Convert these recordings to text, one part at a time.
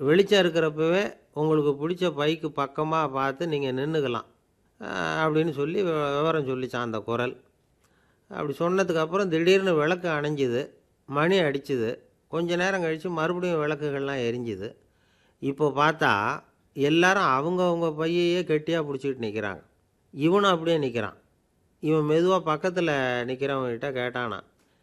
வெளிச்சம் இருக்கிறப்பவே உங்களுக்கு பிடிச்ச பைக்கு பக்கமாக பார்த்து நீங்கள் நின்றுக்கலாம் அப்படின்னு சொல்லி விவ- விவரம் சொல்லிச்சான் அந்த குரல் அப்படி சொன்னதுக்கப்புறம் திடீர்னு விளக்கு அணைஞ்சுது மணி அடிச்சுது கொஞ்ச நேரம் கழித்து மறுபடியும் விளக்குகள்லாம் எரிஞ்சுது இப்போ பார்த்தா எல்லாரும் அவங்கவங்க பையையே கெட்டியாக பிடிச்சிக்கிட்டு நிற்கிறாங்க இவனும் அப்படியே நிற்கிறான் இவன் மெதுவாக பக்கத்தில் நிற்கிறவங்ககிட்ட கேட்டானா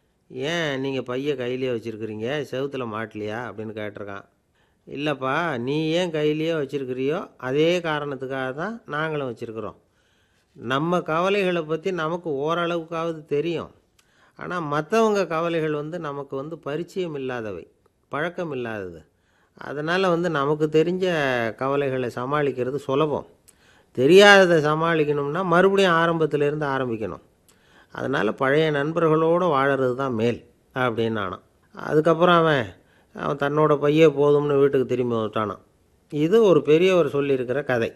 ஏன் நீங்கள் பைய கையிலேயே வச்சுருக்கிறீங்க செவுத்துல மாட்டலையா அப்படின்னு கேட்டிருக்கான் இல்லைப்பா நீ ஏன் கையிலேயே வச்சுருக்கிறியோ அதே காரணத்துக்காக தான் நாங்களும் வச்சுருக்குறோம் நம்ம கவலைகளை பற்றி நமக்கு ஓரளவுக்காவது தெரியும் ஆனால் மற்றவங்க கவலைகள் வந்து நமக்கு வந்து பரிச்சயம் இல்லாதவை பழக்கம் இல்லாதது அதனால் வந்து நமக்கு தெரிஞ்ச கவலைகளை சமாளிக்கிறது சுலபம் தெரியாததை சமாளிக்கணும்னா மறுபடியும் ஆரம்பத்திலேருந்து ஆரம்பிக்கணும் அதனால் பழைய நண்பர்களோடு வாழறது தான் மேல் அப்படின்னு நானான் அதுக்கப்புறம் அவன் அவன் தன்னோட பையே போதும்னு வீட்டுக்கு திரும்பி வந்துட்டானான் இது ஒரு பெரியவர் சொல்லியிருக்கிற கதை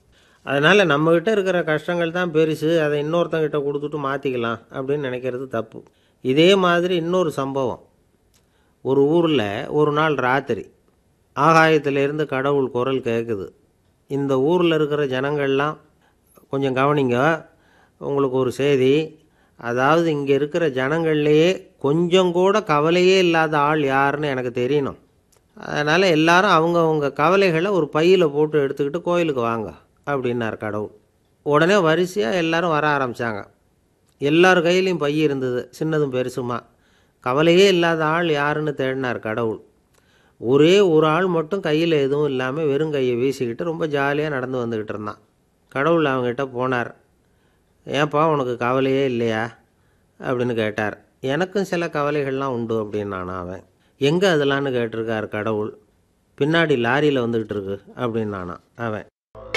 அதனால் நம்மக்கிட்ட இருக்கிற கஷ்டங்கள் தான் பெருசு அதை இன்னொருத்தங்கிட்ட கொடுத்துட்டு மாற்றிக்கலாம் அப்படின்னு நினைக்கிறது தப்பு இதே மாதிரி இன்னொரு சம்பவம் ஒரு ஊரில் ஒரு நாள் ராத்திரி ஆகாயத்திலேருந்து கடவுள் குரல் கேட்குது இந்த ஊரில் இருக்கிற ஜனங்கள்லாம் கொஞ்சம் கவனிங்க உங்களுக்கு ஒரு செய்தி அதாவது இங்கே இருக்கிற ஜனங்கள்லேயே கொஞ்சம் கூட கவலையே இல்லாத ஆள் யாருன்னு எனக்கு தெரியணும் அதனால் எல்லாரும் அவங்கவங்க கவலைகளை ஒரு பையில் போட்டு எடுத்துக்கிட்டு கோயிலுக்கு வாங்க அப்படின்னார் கடவுள் உடனே வரிசையாக எல்லாரும் வர ஆரம்பித்தாங்க எல்லார் கையிலையும் பை இருந்தது சின்னதும் பெருசுமா கவலையே இல்லாத ஆள் யாருன்னு தேடினார் கடவுள் ஒரே ஒரு ஆள் மட்டும் கையில் எதுவும் இல்லாமல் வெறும் கையை வீசிக்கிட்டு ரொம்ப ஜாலியாக நடந்து வந்துக்கிட்டு இருந்தான் கடவுள் அவங்ககிட்ட போனார் ஏன்பா உனக்கு கவலையே இல்லையா அப்படின்னு கேட்டார் எனக்கும் சில கவலைகள்லாம் உண்டு அப்படின்னானா அவன் எங்கே அதெல்லாம்னு கேட்டிருக்கார் கடவுள் பின்னாடி லாரியில் வந்துக்கிட்டு இருக்கு அப்படின்னானா அவன்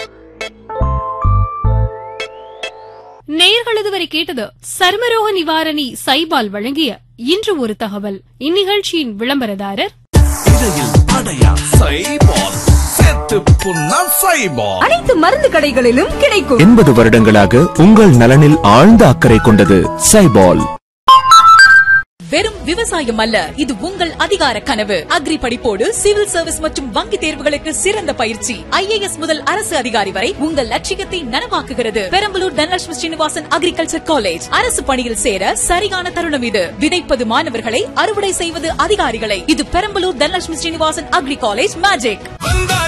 நேயர்கள் இதுவரை கேட்டது சர்மரோக நிவாரணி சைபால் வழங்கிய இன்று ஒரு தகவல் இந்நிகழ்ச்சியின் விளம்பரதாரர் இடையில் அடையா சைபால் செத்து புண்ணா சைபால் அனைத்து மருந்து கடைகளிலும் கிடைக்கும் எண்பது வருடங்களாக உங்கள் நலனில் ஆழ்ந்த அக்கறை கொண்டது சைபால் வெறும் விவசாயம் அல்ல இது உங்கள் அதிகார கனவு அக்ரி படிப்போடு சிவில் சர்வீஸ் மற்றும் வங்கி தேர்வுகளுக்கு சிறந்த பயிற்சி ஐஏஎஸ் முதல் அரசு அதிகாரி வரை உங்கள் லட்சியத்தை நனவாக்குகிறது பெரம்பலூர் தனலட்சுமி ஸ்ரீனிவாசன் அக்ரிகல்ச்சர் காலேஜ் அரசு பணியில் சேர சரியான தருணம் இது விதைப்பது மாணவர்களை அறுவடை செய்வது அதிகாரிகளை இது Perambalur Dhanalakshmi Srinivasan agri college magic